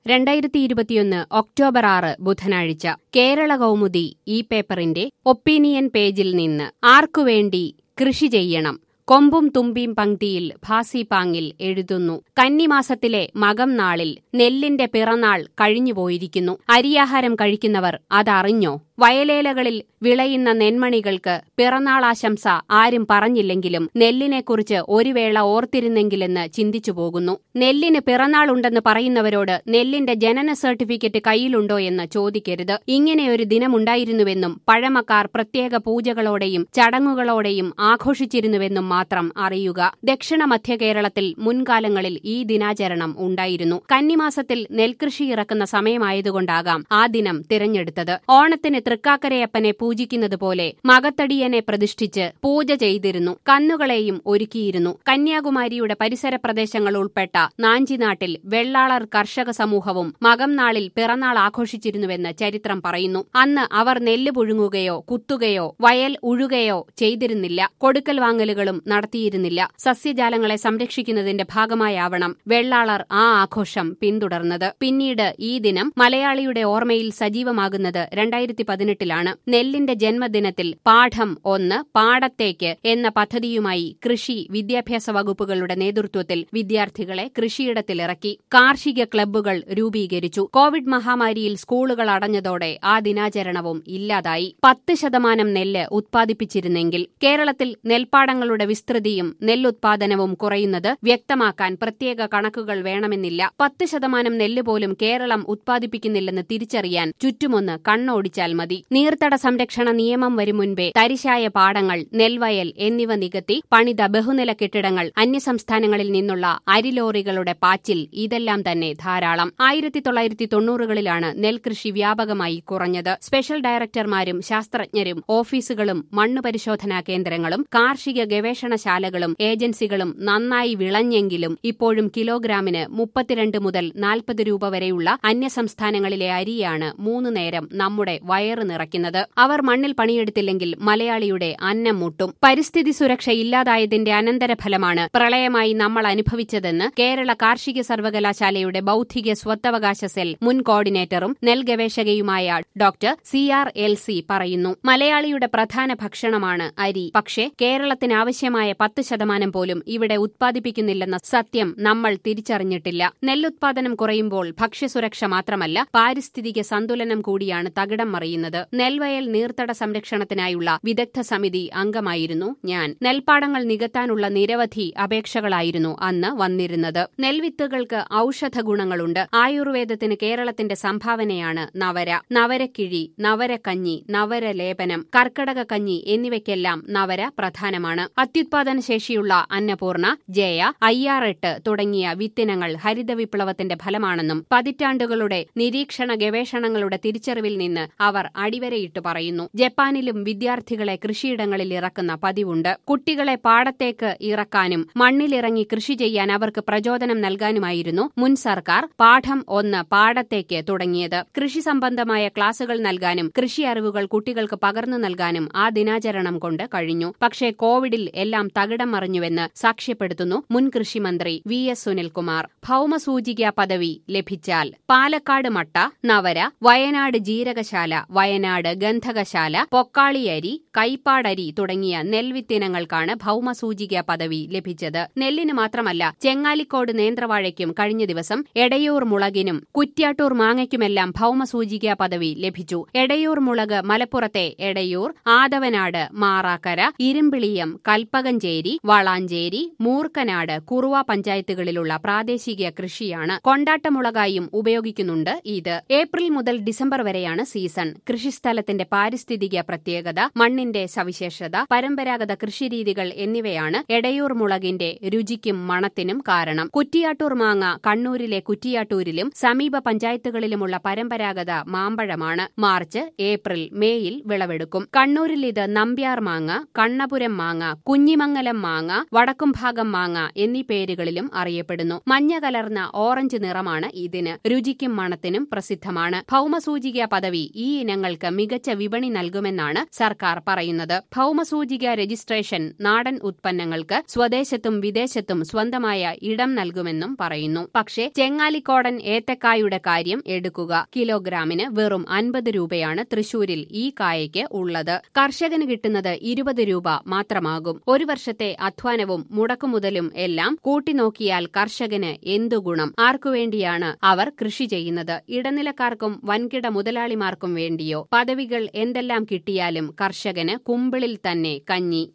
രണ്ടായിരത്തി ഇരുപത്തിയൊന്ന് ഒക്ടോബർ ആറ് ബുധനാഴ്ച കേരള കൗമുദി ഈ പേപ്പറിന്റെ ഒപ്പീനിയൻ പേജിൽ നിന്ന് ആർക്കുവേണ്ടി കൃഷി ചെയ്യണം കൊമ്പും തുമ്പിയും പങ്ക്തിയിൽ ഭാസിപാങ്ങിൽ എഴുതുന്നു കന്നിമാസത്തിലെ മകം നാളിൽ നെല്ലിന്റെ പിറന്നാൾ കഴിഞ്ഞുപോയിരിക്കുന്നു അരിയാഹാരം കഴിക്കുന്നവർ അതറിഞ്ഞോ വയലേലകളിൽ വിളയുന്ന നെന്മണികൾക്ക് പിറന്നാളാശംസ ആരും പറഞ്ഞില്ലെങ്കിലും നെല്ലിനെക്കുറിച്ച് ഒരു വേള ഓർത്തിരുന്നെങ്കിലെന്ന് ചിന്തിച്ചു പോകുന്നു നെല്ലിന് പിറന്നാളുണ്ടെന്ന് പറയുന്നവരോട് നെല്ലിന്റെ ജനന സർട്ടിഫിക്കറ്റ് കയ്യിലുണ്ടോ എന്ന് ചോദിക്കരുത് ഇങ്ങനെയൊരു ദിനമുണ്ടായിരുന്നുവെന്നും പഴമക്കാർ പ്രത്യേക പൂജകളോടെയും ചടങ്ങുകളോടെയും ആഘോഷിച്ചിരുന്നുവെന്നും മാത്രം അറിയുക ദക്ഷിണ മധ്യ കേരളത്തിൽ മുൻകാലങ്ങളിൽ ഈ ദിനാചരണം ഉണ്ടായിരുന്നു കന്നിമാസത്തിൽ നെൽകൃഷി ഇറക്കുന്ന സമയമായതുകൊണ്ടാകാം ആ ദിനം തിരഞ്ഞെടുത്തത് ഓണത്തിന് തൃക്കാക്കരയപ്പനെ പൂജിക്കുന്നത് പോലെ മകത്തടിയനെ പ്രതിഷ്ഠിച്ച് പൂജ ചെയ്തിരുന്നു കന്നുകളെയും ഒരുക്കിയിരുന്നു കന്യാകുമാരിയുടെ പരിസര പ്രദേശങ്ങൾ ഉൾപ്പെട്ട നാഞ്ചിനാട്ടിൽ വെള്ളാളർ കർഷക സമൂഹവും മകം നാളിൽ പിറന്നാൾ ആഘോഷിച്ചിരുന്നുവെന്ന് ചരിത്രം പറയുന്നു അന്ന് അവർ നെല്ല് പുഴുങ്ങുകയോ കുത്തുകയോ വയൽ ഉഴുകയോ ചെയ്തിരുന്നില്ല കൊടുക്കൽ വാങ്ങലുകളും നടത്തിയിരുന്നില്ല സസ്യജാലങ്ങളെ സംരക്ഷിക്കുന്നതിന്റെ ഭാഗമായാവണം വെള്ളാളർ ആ ആഘോഷം പിന്തുടർന്നത് പിന്നീട് ഈ ദിനം മലയാളിയുടെ ഓർമ്മയിൽ സജീവമാകുന്നത് രണ്ടായിരത്തി പതിനെട്ടിലാണ് നെല്ലിന്റെ ജന്മദിനത്തിൽ പാഠം ഒന്ന് പാടത്തേക്ക് എന്ന പദ്ധതിയുമായി കൃഷി വിദ്യാഭ്യാസ വകുപ്പുകളുടെ നേതൃത്വത്തിൽ വിദ്യാർത്ഥികളെ കൃഷിയിടത്തിലിറക്കി കാർഷിക ക്ലബ്ബുകൾ രൂപീകരിച്ചു കോവിഡ് മഹാമാരിയിൽ സ്കൂളുകൾ അടഞ്ഞതോടെ ആ ദിനാചരണവും ഇല്ലാതായി പത്ത് ശതമാനം നെല്ല് ഉത്പാദിപ്പിച്ചിരുന്നെങ്കിൽ കേരളത്തിൽ നെൽപ്പാടങ്ങളുടെ വിസ്തൃതിയും നെല്ലുത്പാദനവും കുറയുന്നത് വ്യക്തമാക്കാൻ പ്രത്യേക കണക്കുകൾ വേണമെന്നില്ല പത്ത് ശതമാനം നെല്ല് പോലും കേരളം ഉത്പാദിപ്പിക്കുന്നില്ലെന്ന് തിരിച്ചറിയാൻ ചുറ്റുമൊന്ന് കണ്ണോടിച്ചാൽ മതി നീർത്തട സംരക്ഷണ നിയമം വരും മുൻപേ തരിശായ പാടങ്ങൾ നെൽവയൽ എന്നിവ നികത്തി പണിത ബഹുനില കെട്ടിടങ്ങൾ അന്യസംസ്ഥാനങ്ങളിൽ നിന്നുള്ള അരിലോറികളുടെ പാച്ചിൽ ഇതെല്ലാം തന്നെ ധാരാളം ആയിരത്തി തൊള്ളായിരത്തി തൊണ്ണൂറുകളിലാണ് നെൽകൃഷി വ്യാപകമായി കുറഞ്ഞത് സ്പെഷ്യൽ ഡയറക്ടർമാരും ശാസ്ത്രജ്ഞരും ഓഫീസുകളും മണ്ണ് പരിശോധനാ കേന്ദ്രങ്ങളും കാർഷിക ഗവേഷണശാലകളും ഏജൻസികളും നന്നായി വിളഞ്ഞെങ്കിലും ഇപ്പോഴും കിലോഗ്രാമിന് മുപ്പത്തിരണ്ട് മുതൽ നാൽപ്പത് രൂപ വരെയുള്ള അന്യസംസ്ഥാനങ്ങളിലെ അരിയാണ് മൂന്ന് നേരം നമ്മുടെ വയറ് നിറയ്ക്കുന്നത് അവർ മണ്ണിൽ പണിയെടുത്തില്ലെങ്കിൽ മലയാളിയുടെ അന്നം മുട്ടും പരിസ്ഥിതി സുരക്ഷ ഇല്ലാതായതിന്റെ അനന്തരഫലമാണ് പ്രളയമായി നമ്മൾ അനുഭവിച്ചതെന്ന് കേരള കാർഷിക സർവകലാശാലയുടെ ബൌദ്ധിക സ്വത്തവകാശ സെൽ മുൻ കോർഡിനേറ്ററും നെൽ ഗവേഷകയുമായ doctor C R Elsy പറയുന്നു മലയാളിയുടെ പ്രധാന ഭക്ഷണമാണ് അരി പക്ഷേ കേരളത്തിന് ആവശ്യമായ പത്ത് ശതമാനം പോലും ഇവിടെ ഉത്പാദിപ്പിക്കുന്നില്ലെന്ന സത്യം നമ്മൾ തിരിച്ചറിഞ്ഞിട്ടില്ല നെല്ലുത്പാദനം കുറയുമ്പോൾ ഭക്ഷ്യസുരക്ഷ മാത്രമല്ല പാരിസ്ഥിതിക സന്തുലനം കൂടിയാണ് തകിടം മറിയുന്നത് നെൽവയൽ നീർത്തട സംരക്ഷണത്തിനായുള്ള വിദഗ്ധ സമിതി അംഗമായിരുന്നു ഞാൻ നെൽപ്പാടങ്ങൾ നികത്താനുള്ള നിരവധി അപേക്ഷകളായിരുന്നു അന്ന് വന്നിരുന്നത് നെൽവിത്തുകൾക്ക് ഔഷധ ഗുണങ്ങളുണ്ട് ആയുർവേദത്തിന് കേരളത്തിന്റെ സംഭാവനയാണ് നവര നവരക്കിഴി നവരക്കഞ്ഞി നവരലേപനം കർക്കടക കഞ്ഞി എന്നിവയ്ക്കെല്ലാം നവര പ്രധാനമാണ് അത്യുത്പാദന ശേഷിയുള്ള അന്നപൂർണ ജയ അയ്യാറെട്ട് തുടങ്ങിയ വിത്തിനങ്ങൾ ഹരിത വിപ്ലവത്തിന്റെ ഫലമാണെന്നും പതിറ്റാണ്ടുകളുടെ നിരീക്ഷണ ഗവേഷണങ്ങളുടെ തിരിച്ചറിവിൽ നിന്ന് അവർ അടിവരയിട്ട് പറയുന്നു ജപ്പാനിലും വിദ്യാർത്ഥികളെ കൃഷിയിടങ്ങളിൽ ഇറക്കുന്ന പതിവുണ്ട് കുട്ടികളെ പാടത്തേക്ക് ഇറക്കാനും മണ്ണിലിറങ്ങി കൃഷി ചെയ്യാൻ അവർക്ക് പ്രചോദനം നൽകാനുമായിരുന്നു മുൻ സർക്കാർ പാഠം ഒന്ന് പാടത്തേക്ക് തുടങ്ങിയത് കൃഷി സംബന്ധമായ ക്ലാസുകൾ നൽകാനും കൃഷി അറിവുകൾ കുട്ടികൾക്ക് പകർന്നു നൽകാനും ആ ദിനാചരണം കൊണ്ട് കഴിഞ്ഞു പക്ഷേ കോവിഡിൽ എല്ലാം തകിടം മറിഞ്ഞുവെന്ന് സാക്ഷ്യപ്പെടുത്തുന്നു മുൻ കൃഷിമന്ത്രി വി എസ് സുനിൽകുമാർ ഭൌമസൂചിക പദവി ലഭിച്ചാൽ പാലക്കാട് മട്ട നവര വയനാട് ജീരകശാല വയനാട് ഗന്ധകശാല പൊക്കാളിയരി കൈപ്പാടരി തുടങ്ങിയ നെൽവിത്തിനങ്ങൾക്കാണ് ഭൌമസൂചിക പദവി ലഭിച്ചത് നെല്ലിന് മാത്രമല്ല ചെങ്ങാലിക്കോട് നേന്ത്രവാഴയ്ക്കും കഴിഞ്ഞ ദിവസം എടയൂർ മുളകിനും കുറ്റ്യാട്ടൂർ മാങ്ങയ്ക്കുമെല്ലാം ഭൌമസൂചിക പദവി ലഭിച്ചു എടയൂർ മുളക് മലപ്പുറത്തെ എടയൂർ ആദവനാട് മാറാക്കര ഇരുമ്പിളിയം കൽപ്പകഞ്ചേരി വളാഞ്ചേരി മൂർക്കനാട് കുറുവ പഞ്ചായത്തുകളിലുള്ള പ്രാദേശിക കൃഷിയാണ് കൊണ്ടാട്ടമുളകായും ഉപയോഗിക്കുന്നുണ്ട് ഇത് ഏപ്രിൽ മുതൽ ഡിസംബർ വരെയാണ് സീസൺ കൃഷിസ്ഥലത്തിന്റെ പാരിസ്ഥിതിക പ്രത്യേകത മണ്ണിന്റെ സവിശേഷത പരമ്പരാഗത കൃഷിരീതികൾ എന്നിവയാണ് എടയൂർ മുളകിന്റെ രുചിക്കും മണത്തിനും കാരണം കുറ്റിയാട്ടൂർ മാങ്ങ കണ്ണൂരിലെ കുറ്റിയാട്ടൂരിലും സമീപ പഞ്ചായത്തുകളിലുമുള്ള പരമ്പരാഗത മാമ്പഴമാണ് മാർച്ച് ഏപ്രിൽ മേയിൽ വിളവെടുക്കും കണ്ണൂരിൽ ഇത് നമ്പ്യാർ മാങ്ങ കണ്ണപുരം മാങ്ങ കുഞ്ഞു കുഞ്ഞിമംഗലം മാങ്ങ വടക്കുംഭാഗം മാങ്ങ എന്നീ പേരുകളിലും അറിയപ്പെടുന്നു മഞ്ഞ കലർന്ന ഓറഞ്ച് നിറമാണ് ഇതിന് രുചിക്കും മണത്തിനും പ്രസിദ്ധമാണ് ഭൗമസൂചിക പദവി ഈ ഇനങ്ങൾക്ക് മികച്ച വിപണി നൽകുമെന്നാണ് സർക്കാർ പറയുന്നത് ഭൗമസൂചിക രജിസ്ട്രേഷൻ നാടൻ ഉത്പന്നങ്ങൾക്ക് സ്വദേശത്തും വിദേശത്തും സ്വന്തമായ ഇടം നൽകുമെന്നും പറയുന്നു പക്ഷേ ചെങ്ങാലിക്കോടൻ ഏത്തക്കായുടെ കാര്യം എടുക്കുക കിലോഗ്രാമിന് വെറും അൻപത് രൂപയാണ് തൃശൂരിൽ ഈ കായയ്ക്ക് ഉള്ളത് കർഷകന് കിട്ടുന്നത് ഇരുപത് രൂപ മാത്രമാകും ഒരു വർഷത്തെ അധ്വാനവും മുടക്കുമുതലും എല്ലാം കൂട്ടിനോക്കിയാൽ കർഷകന് എന്തു ഗുണം ആർക്കുവേണ്ടിയാണ് അവർ കൃഷി ചെയ്യുന്നത് ഇടനിലക്കാർക്കും വൻകിട മുതലാളിമാർക്കും വേണ്ടിയോ പദവികൾ എന്തെല്ലാം കിട്ടിയാലും കർഷകന് കുമ്പിളിൽ തന്നെ കഞ്ഞി